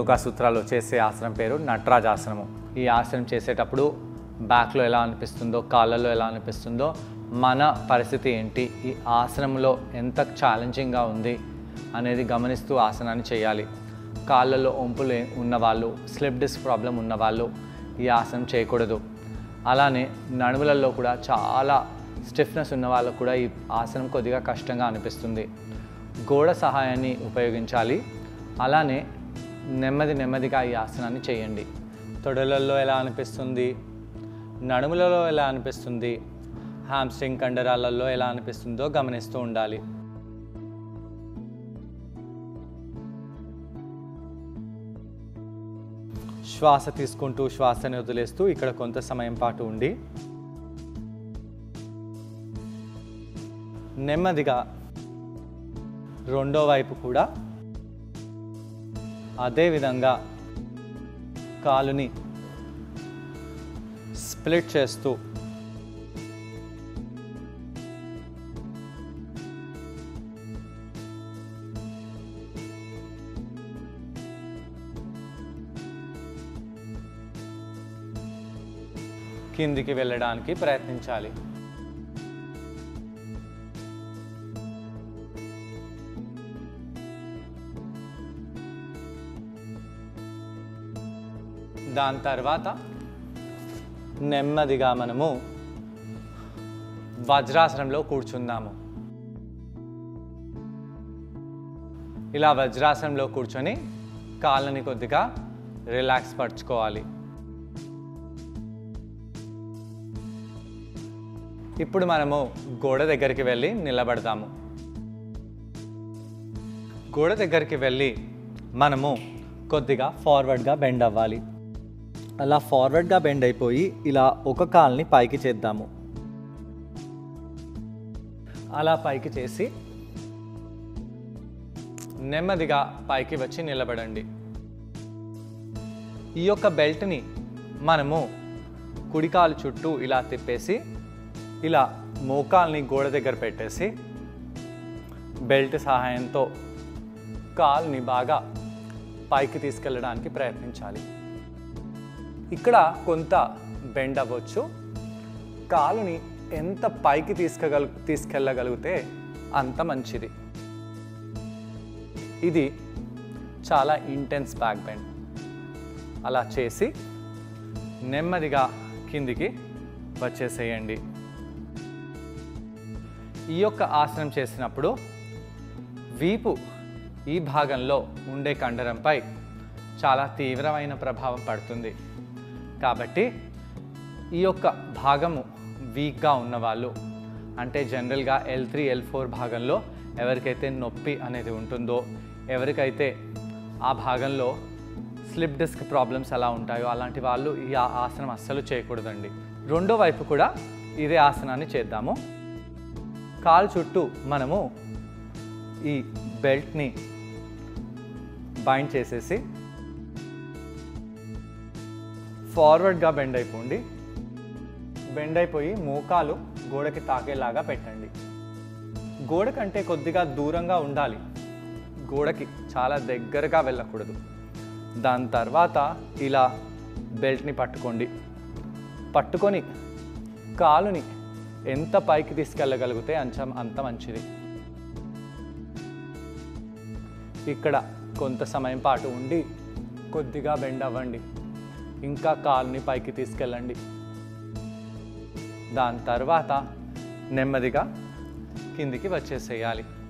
యోగా సూత్రాలు చేసే ఆసనం పేరు నటరాజాసనము ఈ ఆసనం చేసేటప్పుడు బ్యాక్లో ఎలా అనిపిస్తుందో కాళ్ళలో ఎలా అనిపిస్తుందో మన పరిస్థితి ఏంటి ఈ ఆసనంలో ఎంత ఛాలెంజింగ్గా ఉంది అనేది గమనిస్తూ ఆసనాన్ని చేయాలి కాళ్ళలో ఒంపులు ఉన్నవాళ్ళు స్లిప్ డిస్క్ ప్రాబ్లం ఉన్నవాళ్ళు ఈ ఆసనం చేయకూడదు అలానే నడుములలో కూడా చాలా స్టిఫ్నెస్ ఉన్న వాళ్ళకు కూడా ఈ ఆసనం కొద్దిగా కష్టంగా అనిపిస్తుంది గోడ సహాయాన్ని ఉపయోగించాలి అలానే నెమ్మది నెమ్మదిగా ఈ ఆసనాన్ని చేయండి తొడలలో ఎలా అనిపిస్తుంది నడుములలో ఎలా అనిపిస్తుంది హామ్స్ట్రింగ్ కండరాలలో ఎలా అనిపిస్తుందో గమనిస్తూ ఉండాలి శ్వాస తీసుకుంటూ శ్వాసని వదిలేస్తూ ఇక్కడ కొంత సమయం పాటు ఉండి నెమ్మదిగా రెండో వైపు కూడా అదే విధంగా కాలుని స్ప్లిట్ చేస్తూ కిందికి వెళ్ళడానికి ప్రయత్నించాలి దాని తర్వాత నెమ్మదిగా మనము వజ్రాసనంలో కూర్చుందాము ఇలా వజ్రాసనంలో కూర్చొని కాళ్ళని కొద్దిగా రిలాక్స్ పరుచుకోవాలి ఇప్పుడు మనము గోడ దగ్గరికి వెళ్ళి నిలబడదాము గోడ దగ్గరికి వెళ్ళి మనము కొద్దిగా ఫార్వర్డ్గా బెండ్ అవ్వాలి అలా ఫార్వర్డ్గా బెండ్ అయిపోయి ఇలా ఒక కాల్ని పైకి చేద్దాము అలా పైకి చేసి నెమ్మదిగా పైకి వచ్చి నిలబడండి ఈ యొక్క బెల్ట్ని మనము కుడికాలు చుట్టూ ఇలా తిప్పేసి ఇలా మోకాల్ని గోడ దగ్గర పెట్టేసి బెల్ట్ సహాయంతో కాల్ని బాగా పైకి తీసుకెళ్ళడానికి ప్రయత్నించాలి ఇక్కడ కొంత బెండ్ అవ్వచ్చు కాలుని ఎంత పైకి తీసుకెగల తీసుకెళ్ళగలిగితే అంత మంచిది ఇది చాలా ఇంటెన్స్ బ్యాక్ బెండ్ అలా చేసి నెమ్మదిగా కిందికి వచ్చేసేయండి ఈ యొక్క ఆసనం చేసినప్పుడు వీపు ఈ భాగంలో ఉండే కండరంపై చాలా తీవ్రమైన ప్రభావం పడుతుంది కాబట్టి ఈ యొక్క భాగము వీక్గా ఉన్నవాళ్ళు అంటే జనరల్గా ఎల్ త్రీ ఎల్ ఫోర్ భాగంలో ఎవరికైతే నొప్పి అనేది ఉంటుందో ఎవరికైతే ఆ భాగంలో స్లిప్ డిస్క్ ప్రాబ్లమ్స్ ఎలా ఉంటాయో అలాంటి వాళ్ళు ఈ ఆ- ఆసనం అస్సలు చేయకూడదండి రెండో వైపు కూడా ఇదే ఆసనాన్ని చేద్దాము కాలు చుట్టూ మనము ఈ బెల్ట్ని బైండ్ చేసేసి ఫార్వర్డ్గా బెండ్ అయిపోండి బెండ్ అయిపోయి మోకాలు గోడకి తాకేలాగా పెట్టండి గోడ కంటే కొద్దిగా దూరంగా ఉండాలి గోడకి చాలా దగ్గరగా వెళ్ళకూడదు దాని తర్వాత ఇలా బెల్ట్ని పట్టుకోండి పట్టుకొని కాలుని ఎంత పైకి తీసుకెళ్ళగలిగితే అంచం అంత మంచిది ఇక్కడ కొంత సమయం పాటు ఉండి కొద్దిగా బెండ్ అవ్వండి ఇంకా కాలుని పైకి తీసుకెళ్ళండి దాని తర్వాత నెమ్మదిగా కిందికి వచ్చేసేయాలి